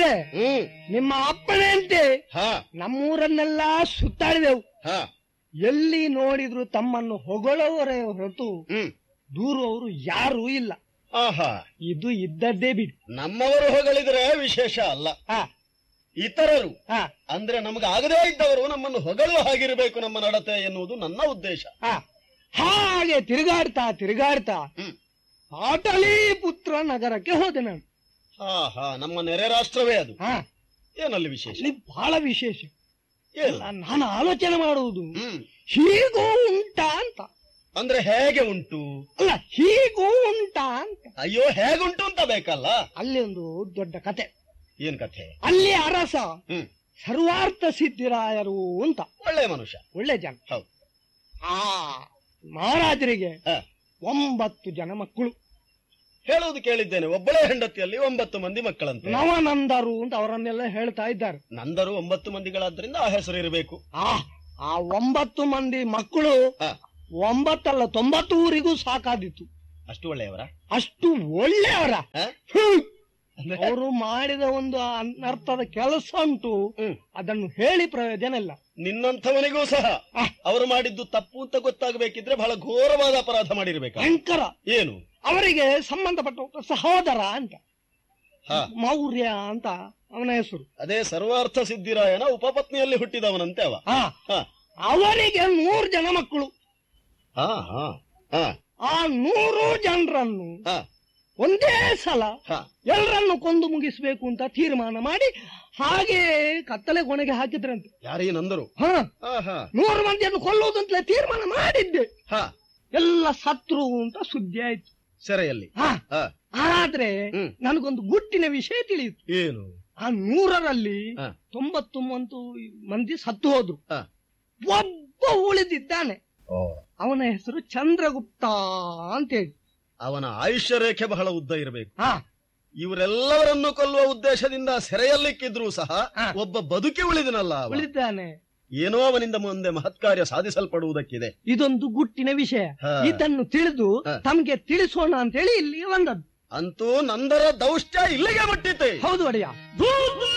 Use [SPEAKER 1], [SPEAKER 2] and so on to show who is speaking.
[SPEAKER 1] ಹ್ಮ್
[SPEAKER 2] ನಿಮ್ಮ ಅಪ್ಪನೇ ಅಂತೆ
[SPEAKER 1] ಹಾ
[SPEAKER 2] ನಮ್ಮೂರನ್ನೆಲ್ಲ ಸುತ್ತಾಡಿದೆವು
[SPEAKER 1] ಹಾ
[SPEAKER 2] ಎಲ್ಲಿ ನೋಡಿದ್ರು ತಮ್ಮನ್ನು ಹೊಗಳವರೇ ಹೊರತು
[SPEAKER 1] ಹ್ಮ್
[SPEAKER 2] ದೂರುವವರು ಯಾರೂ ಇಲ್ಲ
[SPEAKER 1] ಆಹಾ
[SPEAKER 2] ಇದು ಇದ್ದದ್ದೇ ಬಿಡಿ
[SPEAKER 1] ನಮ್ಮವರು ಹೊಗಳಿದ್ರೆ ವಿಶೇಷ ಅಲ್ಲ
[SPEAKER 2] ಹಾ
[SPEAKER 1] ಇತರರು
[SPEAKER 2] ಹಾ
[SPEAKER 1] ಅಂದ್ರೆ ನಮ್ಗೆ ಆಗದೇ ಇದ್ದವರು ನಮ್ಮನ್ನು ಹೊಗಳುವ ಹಾಗಿರಬೇಕು ನಮ್ಮ ನಡತೆ ಎನ್ನುವುದು ನನ್ನ ಉದ್ದೇಶ
[SPEAKER 2] ಹಾ ಹಾಗೆ ತಿರುಗಾಡ್ತಾ ತಿರುಗಾಡ್ತಾ
[SPEAKER 1] ಹ್ಮ್
[SPEAKER 2] ಪಾಟಲಿ ಪುತ್ರ ನಗರಕ್ಕೆ ಹೋದೆ ನಾನು
[SPEAKER 1] ಹಾ ಹಾ ನಮ್ಮ ನೆರೆ ರಾಷ್ಟ್ರವೇ ಅದು
[SPEAKER 2] ಹಾ
[SPEAKER 1] ಏನಲ್ಲಿ ವಿಶೇಷ
[SPEAKER 2] ಅಲ್ಲಿ ಬಹಳ ವಿಶೇಷ
[SPEAKER 1] ಏನು
[SPEAKER 2] ನಾನು ಆಲೋಚನೆ ಮಾಡುವುದು
[SPEAKER 1] ಹ್ಮ್
[SPEAKER 2] ಹೀಗೂ ಉಂಟಾ ಅಂತ
[SPEAKER 1] ಅಂದ್ರೆ ಹೇಗೆ ಉಂಟು
[SPEAKER 2] ಅಲ್ಲ ಹೀಗೂ ಉಂಟಾ ಅಂತ
[SPEAKER 1] ಅಯ್ಯೋ ಹೇಗುಂಟು ಅಂತ ಬೇಕಲ್ಲ
[SPEAKER 2] ಅಲ್ಲಿ ಒಂದು ದೊಡ್ಡ ಕತೆ
[SPEAKER 1] ಏನ್ ಕಥೆ
[SPEAKER 2] ಅಲ್ಲಿ ಅರಸ
[SPEAKER 1] ಹ್ಮ್
[SPEAKER 2] ಸರ್ವಾರ್ಥ ಸಿದ್ಧಿರಾಯರು ಅಂತ
[SPEAKER 1] ಒಳ್ಳೆ ಮನುಷ್ಯ
[SPEAKER 2] ಒಳ್ಳೆ ಜನ
[SPEAKER 1] ಹೌದು
[SPEAKER 2] ಆ ಮಹಾರಾಜರಿಗೆ
[SPEAKER 1] ಹ.
[SPEAKER 2] ಒಂಬತ್ತು ಜನ ಮಕ್ಕಳು
[SPEAKER 1] ಹೇಳುವುದು ಕೇಳಿದ್ದೇನೆ ಒಬ್ಬಳೇ ಹೆಂಡತಿಯಲ್ಲಿ ಒಂಬತ್ತು ಮಂದಿ ಮಕ್ಕಳಂತೆ
[SPEAKER 2] ನವನಂದರು ಅಂತ ಅವರನ್ನೆಲ್ಲ ಹೇಳ್ತಾ ಇದ್ದಾರೆ
[SPEAKER 1] ನಂದರು ಒಂಬತ್ತು ಮಂದಿಗಳಾದ್ರಿಂದ ಆ ಹೆಸರು ಇರಬೇಕು
[SPEAKER 2] ಆ ಆ ಒಂಬತ್ತು ಮಂದಿ ಮಕ್ಕಳು
[SPEAKER 1] ಹಾ
[SPEAKER 2] ಒಂಬತ್ತಲ್ಲ ತೊಂಬತ್ತು ಊರಿಗೂ ಸಾಕಾದಿತ್ತು
[SPEAKER 1] ಅಷ್ಟು ಒಳ್ಳೆಯವರ
[SPEAKER 2] ಅಷ್ಟು ಒಳ್ಳೆಯವರ
[SPEAKER 1] ಹ? ಅಂದ್ರೆ?
[SPEAKER 2] ಅವರು ಮಾಡಿದ ಒಂದು ಅನರ್ಥದ ಕೆಲಸ ಉಂಟು
[SPEAKER 1] ಹ್ಮ್
[SPEAKER 2] ಅದನ್ನು ಹೇಳಿ ಪ್ರಯೋಜನ ಇಲ್ಲ
[SPEAKER 1] ನಿನ್ನಂಥವನಿಗೂ ಸಹ
[SPEAKER 2] ಆ,
[SPEAKER 1] ಅವರು ಮಾಡಿದ್ದು ತಪ್ಪು ಅಂತ ಗೊತ್ತಾಗಬೇಕಿದ್ರೆ ಬಹಳ ಘೋರವಾದ ಅಪರಾಧ ಮಾಡಿರ್ಬೇಕು
[SPEAKER 2] ಭಯಂಕರ
[SPEAKER 1] ಏನು
[SPEAKER 2] ಅವರಿಗೆ ಸಂಬಂಧಪಟ್ಟ ಒಬ್ಬ ಸಹೋದರ ಅಂತ
[SPEAKER 1] ಹಾ
[SPEAKER 2] ಮೌರ್ಯ ಅಂತ ಅವನ ಹೆಸರು
[SPEAKER 1] ಅದೇ ಸರ್ವಾರ್ಥ ಸಿದ್ಧಿರಾಯನ ಉಪಪತ್ನಿಯಲ್ಲಿ ಹುಟ್ಟಿದವನಂತೆ ಅವ
[SPEAKER 2] ಹಾ
[SPEAKER 1] ಹಾ
[SPEAKER 2] ಅವರಿಗೆ ನೂರು ಜನ ಮಕ್ಕಳು
[SPEAKER 1] ಹಾ ಹಾ ಹಾ
[SPEAKER 2] ಆ ನೂರು ಜನರನ್ನು
[SPEAKER 1] ಹಾ
[SPEAKER 2] ಒಂದೇ ಸಲ
[SPEAKER 1] ಹಾ
[SPEAKER 2] ಎಲ್ಲರನ್ನು ಕೊಂದು ಮುಗಿಸ್ಬೇಕು ಅಂತ ತೀರ್ಮಾನ ಮಾಡಿ ಹಾಗೆ ಕತ್ತಲೆ ಕೊನೆಗೆ ಹಾಕಿದ್ರಂತೆ
[SPEAKER 1] ಯಾರೀ ನಂದರು
[SPEAKER 2] ಹಾ
[SPEAKER 1] ಹಾ ಹಾ
[SPEAKER 2] ನೂರು ಮಂದಿಯನ್ನು ಕೊಲ್ಲುವುದಂತಲೇ ತೀರ್ಮಾನ ಮಾಡಿದ್ದೆ
[SPEAKER 1] ಹಾ
[SPEAKER 2] ಎಲ್ಲ ಸತ್ರು ಅಂತ ಸುದ್ದಿ ಆಯ್ತು
[SPEAKER 1] ಸೆರೆಯಲ್ಲಿ
[SPEAKER 2] ಹಾ
[SPEAKER 1] ಹಾ
[SPEAKER 2] ಆದ್ರೆ
[SPEAKER 1] ಹ್ಮ್.
[SPEAKER 2] ನನಗೊಂದು ಗುಟ್ಟಿನ ವಿಷಯ ತಿಳಿಯಿತು
[SPEAKER 1] ಏನು
[SPEAKER 2] ಆ ನೂರರಲ್ಲಿ
[SPEAKER 1] ಹಾ.
[SPEAKER 2] ತೊಂಬತ್ತು ಮಂತು ಮಂದಿ ಸತ್ತು ಹೋದ್ರು
[SPEAKER 1] ಹಾ
[SPEAKER 2] ಒಬ್ಬ ಉಳಿದಿದ್ದಾನೆ
[SPEAKER 1] ಓ
[SPEAKER 2] ಅವನ ಹೆಸರು ಚಂದ್ರಗುಪ್ತ ಅಂತೇಳಿ
[SPEAKER 1] ಅವನ ಆಯುಷ್ಯ ರೇಖೆ ಬಹಳ ಉದ್ದ ಇರಬೇಕು
[SPEAKER 2] ಹಾ
[SPEAKER 1] ಇವರೆಲ್ಲವರನ್ನು ಕೊಲ್ಲುವ ಉದ್ದೇಶದಿಂದ ಸೆರೆಯಲ್ಲಿಕ್ಕಿದ್ರೂ ಸಹ
[SPEAKER 2] ಹಾ.
[SPEAKER 1] ಒಬ್ಬ ಬದುಕಿ ಉಳಿದನಲ್ಲ ಅವ.
[SPEAKER 2] ಉಳಿದಿದ್ದಾನೆ
[SPEAKER 1] ಏನೋ ಅವನಿಂದ ಮುಂದೆ ಮಹತ್ಕಾರ್ಯ ಸಾಧಿಸಲ್ಪಡುವುದಕ್ಕಿದೆ
[SPEAKER 2] ಇದೊಂದು ಗುಟ್ಟಿನ ವಿಷಯ
[SPEAKER 1] ಹಾ.
[SPEAKER 2] ಇದನ್ನು ತಿಳಿದು
[SPEAKER 1] ಹಾ.
[SPEAKER 2] ತಮ್ಗೆ ತಿಳಿಸೋಣ ಅಂತೇಳಿ ಇಲ್ಲಿಗೆ ಬಂದದ್ದು
[SPEAKER 1] ಅಂತೂ ನಂದರ ದೌಷ್ಟ್ಯ ಇಲ್ಲಿಗೆ ಮುಟ್ಟಿತೆ
[SPEAKER 2] ಹೌದು ಒಡೆಯ